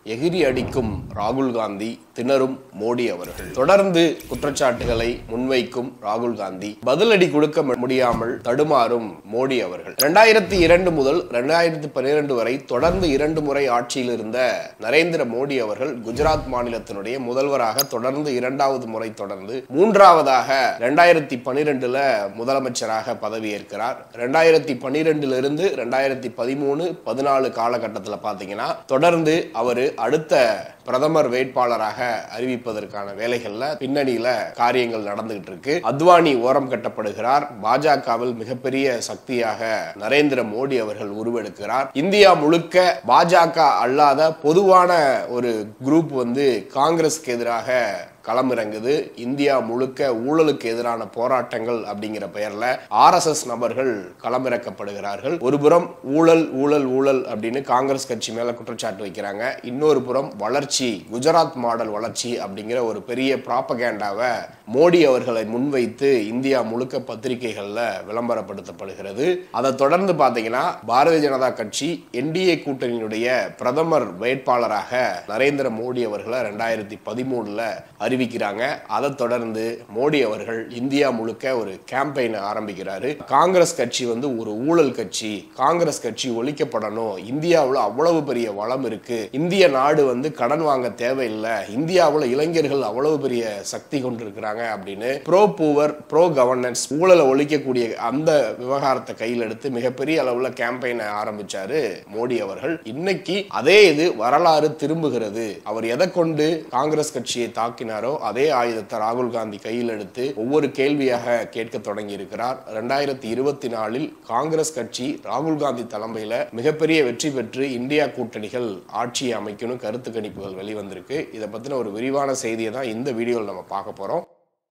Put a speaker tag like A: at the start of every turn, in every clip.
A: எகிரி அடிக்கும் ராகுல் காந்தி திணறும் மோடி அவர்கள் தொடர்ந்து குற்றச்சாட்டுகளை முன்வைக்கும் ராகுல் காந்தி பதிலடி கொடுக்க முடியாமல் தடுமாறும் மோடி அவர்கள் இரண்டாயிரத்தி இரண்டு முதல் இரண்டாயிரத்தி பன்னிரண்டு வரை தொடர்ந்து இரண்டு முறை ஆட்சியில் இருந்த நரேந்திர மோடி அவர்கள் குஜராத் மாநிலத்தினுடைய முதல்வராக தொடர்ந்து இரண்டாவது முறை தொடர்ந்து மூன்றாவதாக இரண்டாயிரத்தி பன்னிரெண்டுல முதலமைச்சராக பதவியேற்கிறார் ரெண்டாயிரத்தி பன்னிரெண்டுல இருந்து ரெண்டாயிரத்தி பதிமூணு பதினாலு காலகட்டத்தில் பார்த்தீங்கன்னா தொடர்ந்து அவர் அடுத்த பிரதமர் வேட்பாளராக அறிவிப்பதற்கான வேலைகள்ல பின்னணியில காரியங்கள் நடந்துகிட்டு இருக்கு அத்வானி ஓரம் கட்டப்படுகிறார் பாஜகவில் மிகப்பெரிய சக்தியாக நரேந்திர மோடி அவர்கள் உருவெடுக்கிறார் இந்தியா முழுக்க பாஜக அல்லாத பொதுவான ஒரு குரூப் வந்து காங்கிரஸ்க்கு எதிராக களமிறங்குது இந்தியா முழுக்க ஊழலுக்கு எதிரான போராட்டங்கள் அப்படிங்கிற பெயர்ல ஆர்எஸ்எஸ் நபர்கள் களமிறக்கப்படுகிறார்கள் ஒரு புறம் ஊழல் ஊழல் ஊழல் அப்படின்னு காங்கிரஸ் கட்சி மேல குற்றச்சாட்டு வைக்கிறாங்க இன்னொரு புறம் வளர்ச்சி குஜராத் மாடல் வளர்ச்சி அப்படிங்கிற ஒரு பெரிய ப்ராப்பகேண்டாவை மோடி அவர்களை முன்வைத்து இந்தியா முழுக்க பத்திரிகைகள்ல விளம்பரப்படுத்தப்படுகிறது அதை தொடர்ந்து பார்த்தீங்கன்னா பாரதிய ஜனதா கட்சி என்டிஏ கூட்டணியினுடைய பிரதமர் வேட்பாளராக நரேந்திர மோடி அவர்களை ரெண்டாயிரத்தி பதிமூணுல அறிவிக்கிறாங்க அதை தொடர்ந்து மோடி அவர்கள் இந்தியா முழுக்க ஒரு கேம்பெயினை ஆரம்பிக்கிறாரு காங்கிரஸ் கட்சி வந்து ஒரு ஊழல் கட்சி காங்கிரஸ் கட்சி ஒழிக்கப்படணும் இந்தியாவில் அவ்வளவு பெரிய வளம் இருக்கு இந்திய நாடு வந்து கடன் வாங்க தேவையில்லை இந்தியாவில் இளைஞர்கள் அவ்வளவு பெரிய சக்தி கொண்டிருக்கிறாங்க அப்படின்னு ப்ரோ பூவர் ப்ரோ கவர்னன்ஸ் ஊழலை ஒழிக்கக்கூடிய அந்த விவகாரத்தை கையில் எடுத்து மிகப்பெரிய அளவுல கேம்பெயினை ஆரம்பிச்சாரு மோடி அவர்கள் இன்னைக்கு அதே இது வரலாறு திரும்புகிறது அவர் எதை கொண்டு காங்கிரஸ் கட்சியை தாக்கினாரோ அதே ஆயுதத்தை ராகுல் காந்தி கையில் எடுத்து ஒவ்வொரு கேள்வியாக கேட்க தொடங்கி இருக்கிறார் ரெண்டாயிரத்தி இருபத்தி நாலில் காங்கிரஸ் கட்சி ராகுல் காந்தி தலைமையில மிகப்பெரிய வெற்றி பெற்று இந்தியா கூட்டணிகள் ஆட்சியை அமைக்கணும் கருத்து கணிப்புகள் வெளிவந்திருக்கு இதை பத்தின ஒரு விரிவான செய்தியை தான் இந்த வீடியோவில் நம்ம பார்க்க போறோம்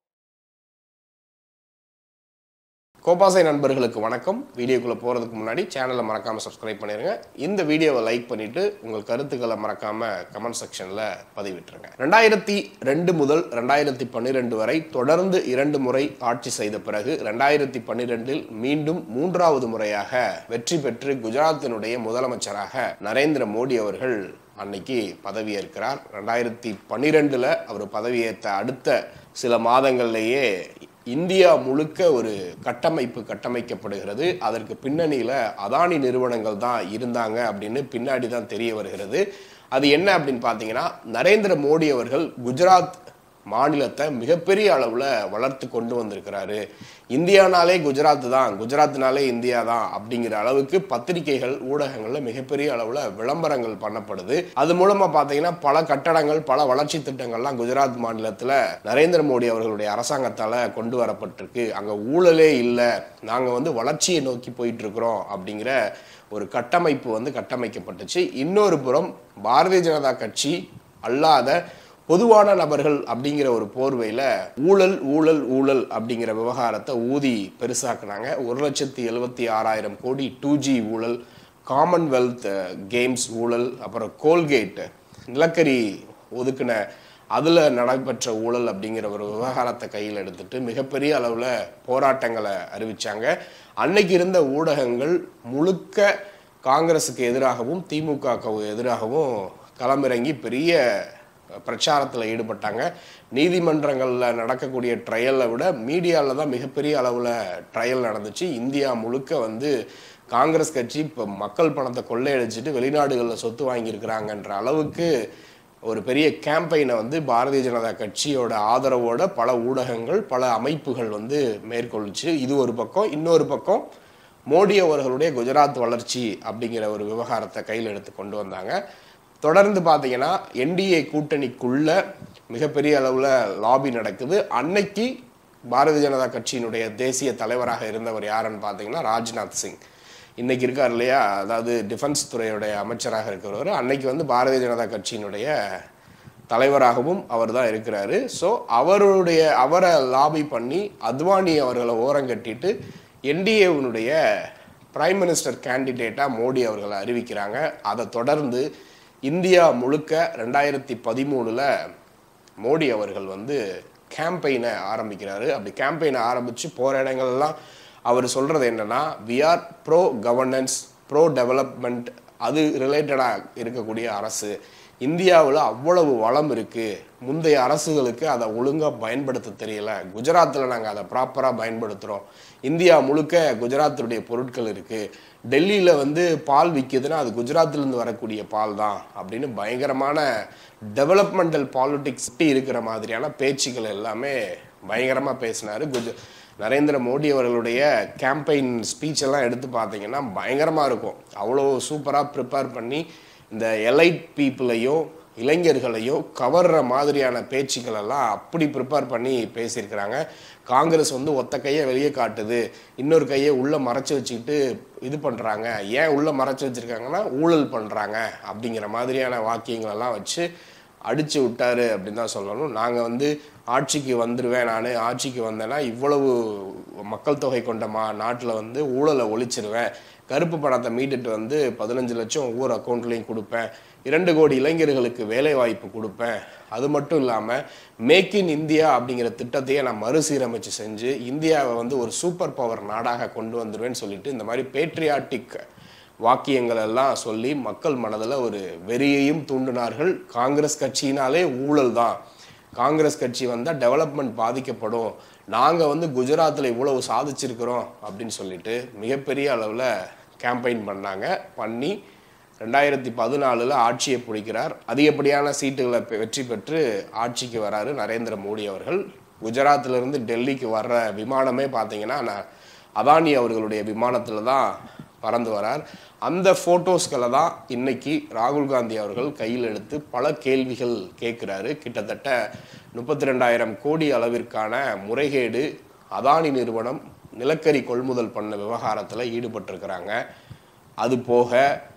A: கோபாசை நண்பர்களுக்கு வணக்கம் வீடியோக்குள்ள போறதுக்கு முன்னாடி சேனலை மறக்காம சப்ஸ்கிரைப் பண்ணிருங்க இந்த வீடியோவை லைக் பண்ணிட்டு உங்கள் கருத்துக்களை மறக்காம கமெண்ட் செக்ஷன்ல பதிவிட்டுருங்க ரெண்டாயிரத்தி ரெண்டு முதல் ரெண்டாயிரத்தி பன்னிரெண்டு வரை தொடர்ந்து இரண்டு முறை ஆட்சி செய்த பிறகு ரெண்டாயிரத்தி பன்னிரெண்டில் மீண்டும் மூன்றாவது முறையாக வெற்றி பெற்று குஜராத்தினுடைய முதலமைச்சராக நரேந்திர மோடி அவர்கள் அன்னைக்கு பதவியேற்கிறார் ரெண்டாயிரத்தி பன்னிரெண்டுல அவர் பதவியேற்ற அடுத்த சில மாதங்கள்லேயே இந்தியா முழுக்க ஒரு கட்டமைப்பு கட்டமைக்கப்படுகிறது அதற்கு பின்னணியில் அதானி நிறுவனங்கள் தான் இருந்தாங்க அப்படின்னு பின்னாடி தான் தெரிய வருகிறது அது என்ன அப்படின்னு பார்த்தீங்கன்னா நரேந்திர மோடி அவர்கள் குஜராத் மாநிலத்தை மிகப்பெரிய அளவில் வளர்த்து கொண்டு வந்திருக்கிறாரு இந்தியானாலே குஜராத் தான் குஜராத்னாலே இந்தியா தான் அப்படிங்கிற அளவுக்கு பத்திரிகைகள் ஊடகங்களில் மிகப்பெரிய அளவில் விளம்பரங்கள் பண்ணப்படுது அது மூலமாக பார்த்தீங்கன்னா பல கட்டடங்கள் பல வளர்ச்சி திட்டங்கள்லாம் குஜராத் மாநிலத்தில் நரேந்திர மோடி அவர்களுடைய அரசாங்கத்தால் கொண்டு வரப்பட்டிருக்கு அங்கே ஊழலே இல்லை நாங்கள் வந்து வளர்ச்சியை நோக்கி போயிட்டு இருக்கிறோம் அப்படிங்கிற ஒரு கட்டமைப்பு வந்து கட்டமைக்கப்பட்டுச்சு இன்னொரு புறம் பாரதிய ஜனதா கட்சி அல்லாத பொதுவான நபர்கள் அப்படிங்கிற ஒரு போர்வையில் ஊழல் ஊழல் ஊழல் அப்படிங்கிற விவகாரத்தை ஊதி பெருசாக்குனாங்க ஒரு லட்சத்தி எழுபத்தி ஆறாயிரம் கோடி டூ ஜி ஊழல் காமன்வெல்த் கேம்ஸ் ஊழல் அப்புறம் கோல்கேட் நிலக்கரி ஒதுக்கின அதில் நடைபெற்ற ஊழல் அப்படிங்கிற ஒரு விவகாரத்தை கையில் எடுத்துட்டு மிகப்பெரிய அளவில் போராட்டங்களை அறிவிச்சாங்க அன்னைக்கு இருந்த ஊடகங்கள் முழுக்க காங்கிரஸுக்கு எதிராகவும் திமுகவுக்கு எதிராகவும் களமிறங்கி பெரிய பிரச்சாரத்தில் ஈடுபட்டாங்க நீதிமன்றங்களில் நடக்கக்கூடிய ட்ரையலை விட மீடியாவில் தான் மிகப்பெரிய அளவில் ட்ரையல் நடந்துச்சு இந்தியா முழுக்க வந்து காங்கிரஸ் கட்சி இப்போ மக்கள் பணத்தை கொள்ளையடிச்சிட்டு வெளிநாடுகளில் சொத்து வாங்கியிருக்கிறாங்கன்ற அளவுக்கு ஒரு பெரிய கேம்பெயினை வந்து பாரதிய ஜனதா கட்சியோட ஆதரவோட பல ஊடகங்கள் பல அமைப்புகள் வந்து மேற்கொள்ளுச்சு இது ஒரு பக்கம் இன்னொரு பக்கம் மோடி அவர்களுடைய குஜராத் வளர்ச்சி அப்படிங்கிற ஒரு விவகாரத்தை கையில் எடுத்து கொண்டு வந்தாங்க தொடர்ந்து பார்த்தீங்கன்னா என்டிஏ கூட்டணிக்குள்ள மிகப்பெரிய அளவில் லாபி நடக்குது அன்னைக்கு பாரதிய ஜனதா கட்சியினுடைய தேசிய தலைவராக இருந்தவர் யாருன்னு பார்த்தீங்கன்னா ராஜ்நாத் சிங் இன்னைக்கு இருக்கார் இல்லையா அதாவது டிஃபென்ஸ் துறையுடைய அமைச்சராக இருக்கிறவர் அன்னைக்கு வந்து பாரதிய ஜனதா கட்சியினுடைய தலைவராகவும் அவர் தான் இருக்கிறாரு ஸோ அவருடைய அவரை லாபி பண்ணி அத்வானி அவர்களை ஓரங்கட்டிட்டு என்டிஏவினுடைய பிரைம் மினிஸ்டர் கேண்டிடேட்டாக மோடி அவர்களை அறிவிக்கிறாங்க அதை தொடர்ந்து இந்தியா முழுக்க ரெண்டாயிரத்தி பதிமூணில் மோடி அவர்கள் வந்து கேம்பெயினை ஆரம்பிக்கிறாரு அப்படி கேம்பெயினை ஆரம்பித்து போகிற இடங்கள்லாம் அவர் சொல்கிறது என்னன்னா we are pro governance pro development அது ரிலேட்டடாக இருக்கக்கூடிய அரசு இந்தியாவில் அவ்வளவு வளம் இருக்கு முந்தைய அரசுகளுக்கு அதை ஒழுங்காக பயன்படுத்த தெரியல குஜராத்தில் நாங்கள் அதை ப்ராப்பராக பயன்படுத்துகிறோம் இந்தியா முழுக்க குஜராத்துடைய பொருட்கள் இருக்கு டெல்லியில் வந்து பால் விற்கிதுன்னா அது குஜராத்திலேருந்து வரக்கூடிய பால் தான் அப்படின்னு பயங்கரமான டெவலப்மெண்டல் பாலிட்டிக்ஸ் இருக்கிற மாதிரியான பேச்சுக்கள் எல்லாமே பயங்கரமாக பேசினாரு குஜ நரேந்திர மோடி அவர்களுடைய கேம்பெயின் ஸ்பீச் எல்லாம் எடுத்து பார்த்தீங்கன்னா பயங்கரமாக இருக்கும் அவ்வளோ சூப்பராக ப்ரிப்பேர் பண்ணி இந்த எலைட் பீப்புளையும் இளைஞர்களையும் கவர்ற மாதிரியான பேச்சுக்கள் எல்லாம் அப்படி ப்ரிப்பேர் பண்ணி பேசியிருக்கிறாங்க காங்கிரஸ் வந்து ஒத்த கையை வெளியே காட்டுது இன்னொரு கையை உள்ளே மறைச்சு வச்சுக்கிட்டு இது பண்ணுறாங்க ஏன் உள்ளே மறைச்சு வச்சுருக்காங்கன்னா ஊழல் பண்ணுறாங்க அப்படிங்கிற மாதிரியான வாக்கியங்கள் எல்லாம் வச்சு அடிச்சு விட்டாரு அப்படின்னு தான் சொல்லணும் நாங்கள் வந்து ஆட்சிக்கு வந்துடுவேன் நான் ஆட்சிக்கு வந்தேன்னா இவ்வளவு மக்கள் தொகை கொண்ட மா நாட்டில் வந்து ஊழலை ஒழிச்சிருவேன் கருப்பு பணத்தை மீட்டுட்டு வந்து பதினஞ்சு லட்சம் ஒவ்வொரு அக்கௌண்ட்லையும் கொடுப்பேன் இரண்டு கோடி இளைஞர்களுக்கு வேலை வாய்ப்பு கொடுப்பேன் அது மட்டும் இல்லாமல் மேக் இன் இந்தியா அப்படிங்கிற திட்டத்தையே நான் மறுசீரமைச்சு செஞ்சு இந்தியாவை வந்து ஒரு சூப்பர் பவர் நாடாக கொண்டு வந்துடுவேன்னு சொல்லிட்டு இந்த மாதிரி பேட்ரியாட்டிக் வாக்கியங்கள் எல்லாம் சொல்லி மக்கள் மனதில் ஒரு வெறியையும் தூண்டினார்கள் காங்கிரஸ் கட்சியினாலே ஊழல் தான் காங்கிரஸ் கட்சி வந்தால் டெவலப்மெண்ட் பாதிக்கப்படும் நாங்கள் வந்து குஜராத்தில் இவ்வளவு சாதிச்சிருக்கிறோம் அப்படின்னு சொல்லிட்டு மிகப்பெரிய அளவில் கேம்பெயின் பண்ணாங்க பண்ணி ரெண்டாயிரத்தி பதினாலில் ஆட்சியை பிடிக்கிறார் அதிகப்படியான சீட்டுகளை பெ- வெற்றி பெற்று ஆட்சிக்கு வராரு நரேந்திர மோடி அவர்கள் குஜராத்திலிருந்து டெல்லிக்கு வர்ற விமானமே பார்த்தீங்கன்னா நான் அதானி அவர்களுடைய விமானத்தில் தான் பறந்து வரார் அந்த ஃபோட்டோஸ்களை தான் இன்னைக்கு ராகுல் காந்தி அவர்கள் கையில் எடுத்து பல கேள்விகள் கேட்குறாரு கிட்டத்தட்ட முப்பத்தி ரெண்டாயிரம் கோடி அளவிற்கான முறைகேடு அதானி நிறுவனம் நிலக்கரி கொள்முதல் பண்ண விவகாரத்தில் ஈடுபட்டிருக்கிறாங்க அது போக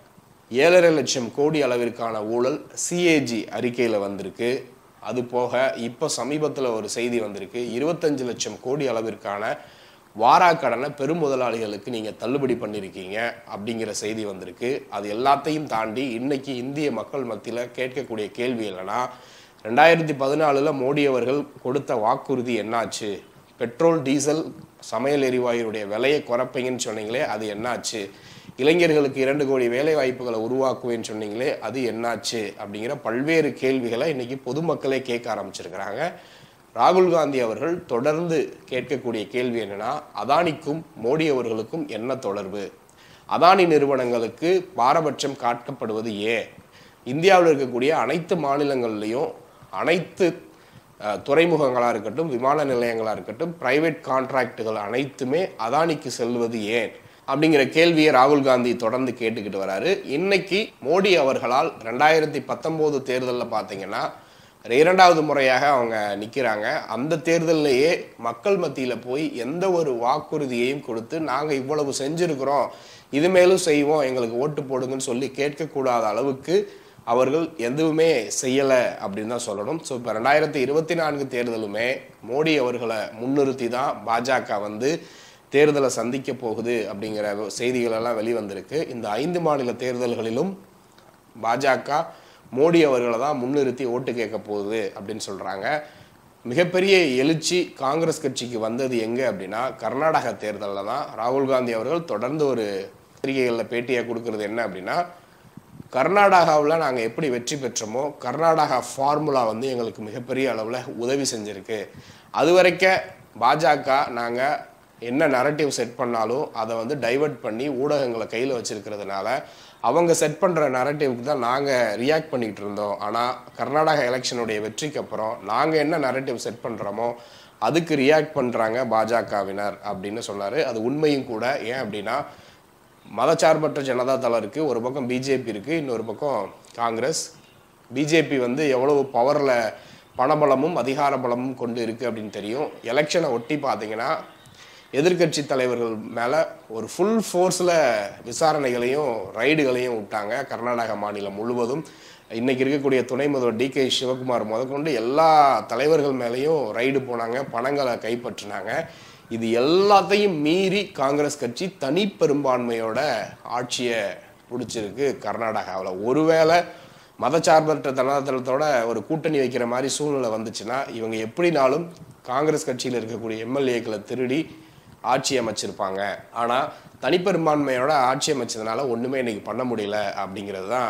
A: ஏழரை லட்சம் கோடி அளவிற்கான ஊழல் சிஏஜி அறிக்கையில் வந்திருக்கு அது போக இப்போ சமீபத்தில் ஒரு செய்தி வந்திருக்கு இருபத்தஞ்சு லட்சம் கோடி அளவிற்கான வாராக்கடனை பெரும் முதலாளிகளுக்கு நீங்கள் தள்ளுபடி பண்ணியிருக்கீங்க அப்படிங்கிற செய்தி வந்திருக்கு அது எல்லாத்தையும் தாண்டி இன்னைக்கு இந்திய மக்கள் மத்தியில் கேட்கக்கூடிய கேள்வி என்னன்னா ரெண்டாயிரத்தி பதினாலில் மோடி அவர்கள் கொடுத்த வாக்குறுதி என்னாச்சு பெட்ரோல் டீசல் சமையல் எரிவாயுடைய விலையை குறைப்பீங்கன்னு சொன்னீங்களே அது என்னாச்சு இளைஞர்களுக்கு இரண்டு கோடி வேலை வாய்ப்புகளை உருவாக்குவேன்னு சொன்னீங்களே அது என்னாச்சு அப்படிங்கிற பல்வேறு கேள்விகளை இன்னைக்கு பொதுமக்களே கேட்க ஆரம்பிச்சிருக்கிறாங்க ராகுல் காந்தி அவர்கள் தொடர்ந்து கேட்கக்கூடிய கேள்வி என்னன்னா அதானிக்கும் மோடி அவர்களுக்கும் என்ன தொடர்பு அதானி நிறுவனங்களுக்கு பாரபட்சம் காட்டப்படுவது ஏன் இந்தியாவில் இருக்கக்கூடிய அனைத்து மாநிலங்கள்லையும் அனைத்து அஹ், துறைமுகங்களா இருக்கட்டும் விமான நிலையங்களா இருக்கட்டும் பிரைவேட் கான்ட்ராக்டுகள் அனைத்துமே அதானிக்கு செல்வது ஏன் அப்படிங்கிற கேள்வியை ராகுல் காந்தி தொடர்ந்து கேட்டுக்கிட்டு வராரு இன்னைக்கு மோடி அவர்களால் ரெண்டாயிரத்தி பத்தொன்பது தேர்தலில் பார்த்தீங்கன்னா இரண்டாவது முறையாக அவங்க நிற்கிறாங்க அந்த தேர்தல்லையே மக்கள் மத்தியில் போய் எந்த ஒரு வாக்குறுதியையும் கொடுத்து நாங்கள் இவ்வளவு செஞ்சிருக்கிறோம் இது மேலும் செய்வோம் எங்களுக்கு ஓட்டு போடுங்கன்னு சொல்லி கேட்கக்கூடாத அளவுக்கு அவர்கள் எதுவுமே செய்யலை அப்படின்னு தான் சொல்லணும் ஸோ இப்போ ரெண்டாயிரத்தி இருபத்தி நான்கு தேர்தலுமே மோடி அவர்களை முன்னிறுத்தி தான் பாஜக வந்து தேர்தலை சந்திக்க போகுது அப்படிங்கிற செய்திகள் எல்லாம் வெளிவந்திருக்கு இந்த ஐந்து மாநில தேர்தல்களிலும் பாஜக மோடி அவர்களை தான் முன்னிறுத்தி ஓட்டு கேட்க போகுது அப்படின்னு சொல்றாங்க மிகப்பெரிய எழுச்சி காங்கிரஸ் கட்சிக்கு வந்தது எங்க அப்படின்னா கர்நாடக தேர்தலில் தான் ராகுல் காந்தி அவர்கள் தொடர்ந்து ஒரு பத்திரிகைகளில் பேட்டியாக கொடுக்கறது என்ன அப்படின்னா கர்நாடகாவில் நாங்கள் எப்படி வெற்றி பெற்றோமோ கர்நாடகா ஃபார்முலா வந்து எங்களுக்கு மிகப்பெரிய அளவில் உதவி செஞ்சுருக்கு அது வரைக்கும் பாஜக நாங்கள் என்ன நரட்டிவ் செட் பண்ணாலும் அதை வந்து டைவர்ட் பண்ணி ஊடகங்களை கையில் வச்சிருக்கிறதுனால அவங்க செட் பண்ணுற நரட்டிவ்க்கு தான் நாங்கள் ரியாக்ட் பண்ணிக்கிட்டு இருந்தோம் ஆனால் கர்நாடகா எலெக்ஷனுடைய வெற்றிக்கு அப்புறம் நாங்கள் என்ன நரட்டிவ் செட் பண்ணுறோமோ அதுக்கு ரியாக்ட் பண்ணுறாங்க பாஜகவினர் அப்படின்னு சொன்னார் அது உண்மையும் கூட ஏன் அப்படின்னா மதச்சார்பற்ற ஜனதா தளம் இருக்கு ஒரு பக்கம் பிஜேபி இருக்கு இன்னொரு பக்கம் காங்கிரஸ் பிஜேபி வந்து எவ்வளவு பவர்ல பணபலமும் அதிகார பலமும் கொண்டு இருக்கு அப்படின்னு தெரியும் எலெக்ஷனை ஒட்டி பார்த்தீங்கன்னா எதிர்க்கட்சி தலைவர்கள் மேலே ஒரு ஃபுல் ஃபோர்ஸில் விசாரணைகளையும் ரைடுகளையும் விட்டாங்க கர்நாடக மாநிலம் முழுவதும் இன்னைக்கு இருக்கக்கூடிய துணை முதல்வர் டி கே சிவகுமார் முதற்கொண்டு எல்லா தலைவர்கள் மேலேயும் ரைடு போனாங்க பணங்களை கைப்பற்றினாங்க இது எல்லாத்தையும் மீறி காங்கிரஸ் கட்சி தனி பெரும்பான்மையோட ஆட்சியை பிடிச்சிருக்கு கர்நாடகாவில் ஒருவேளை மதச்சார்பற்ற ஜனதாதளத்தோட ஒரு கூட்டணி வைக்கிற மாதிரி சூழ்நிலை வந்துச்சுன்னா இவங்க எப்படினாலும் காங்கிரஸ் கட்சியில் இருக்கக்கூடிய எம்எல்ஏக்களை திருடி ஆட்சி அமைச்சிருப்பாங்க ஆனால் தனிப்பெரும்பான்மையோட ஆட்சி அமைச்சதுனால ஒன்றுமே இன்னைக்கு பண்ண முடியல அப்படிங்கிறது தான்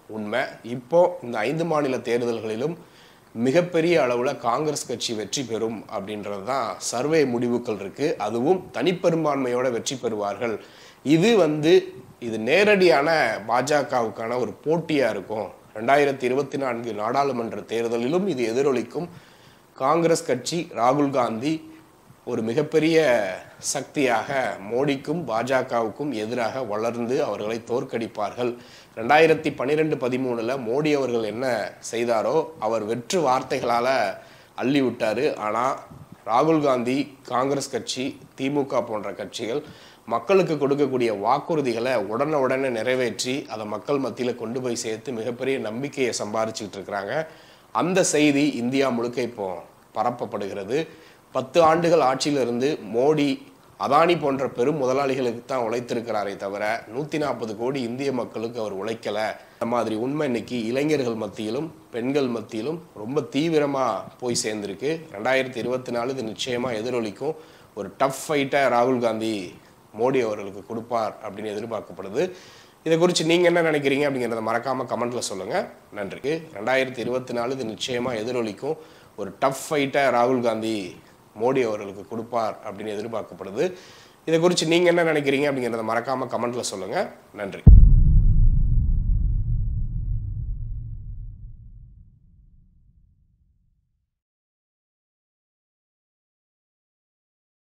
A: உண்மை இப்போ இந்த ஐந்து மாநில தேர்தல்களிலும் மிகப்பெரிய அளவில் காங்கிரஸ் கட்சி வெற்றி பெறும் அப்படின்றது தான் சர்வே முடிவுகள் இருக்கு அதுவும் தனிப்பெரும்பான்மையோட வெற்றி பெறுவார்கள் இது வந்து இது நேரடியான பாஜகவுக்கான ஒரு போட்டியா இருக்கும் ரெண்டாயிரத்தி இருபத்தி நான்கு நாடாளுமன்ற தேர்தலிலும் இது எதிரொலிக்கும் காங்கிரஸ் கட்சி ராகுல் காந்தி ஒரு மிகப்பெரிய சக்தியாக மோடிக்கும் பாஜகவுக்கும் எதிராக வளர்ந்து அவர்களை தோற்கடிப்பார்கள் ரெண்டாயிரத்தி பன்னிரெண்டு பதிமூணுல மோடி அவர்கள் என்ன செய்தாரோ அவர் வெற்று வார்த்தைகளால் அள்ளி விட்டாரு ஆனால் ராகுல் காந்தி காங்கிரஸ் கட்சி திமுக போன்ற கட்சிகள் மக்களுக்கு கொடுக்கக்கூடிய வாக்குறுதிகளை உடனே உடனே நிறைவேற்றி அதை மக்கள் மத்தியில் கொண்டு போய் சேர்த்து மிகப்பெரிய நம்பிக்கையை சம்பாரிச்சுக்கிட்டு இருக்கிறாங்க அந்த செய்தி இந்தியா முழுக்க இப்போ பரப்பப்படுகிறது பத்து ஆண்டுகள் ஆட்சியிலிருந்து மோடி அதானி போன்ற பெரும் முதலாளிகளுக்கு தான் உழைத்திருக்கிறாரே தவிர நூற்றி நாற்பது கோடி இந்திய மக்களுக்கு அவர் உழைக்கல இந்த மாதிரி உண்மை இன்னைக்கு இளைஞர்கள் மத்தியிலும் பெண்கள் மத்தியிலும் ரொம்ப தீவிரமாக போய் சேர்ந்திருக்கு ரெண்டாயிரத்தி இருபத்தி நாலு இது நிச்சயமாக எதிரொலிக்கும் ஒரு டஃப் ஃபைட்டை ராகுல் காந்தி மோடி அவர்களுக்கு கொடுப்பார் அப்படின்னு எதிர்பார்க்கப்படுது இதை குறித்து நீங்கள் என்ன நினைக்கிறீங்க அப்படிங்கிறத மறக்காமல் கமெண்ட்டில் சொல்லுங்கள் நன்றி ரெண்டாயிரத்தி இருபத்தி நாலு இது நிச்சயமாக எதிரொலிக்கும் ஒரு டஃப் ஃபைட்டை ராகுல் காந்தி மோடி அவர்களுக்கு கொடுப்பார் அப்படின்னு எதிர்பார்க்கப்படுது இதை குறித்து நீங்கள் என்ன நினைக்கிறீங்க அப்படிங்கிறத மறக்காமல் கமெண்ட்டில் சொல்லுங்கள் நன்றி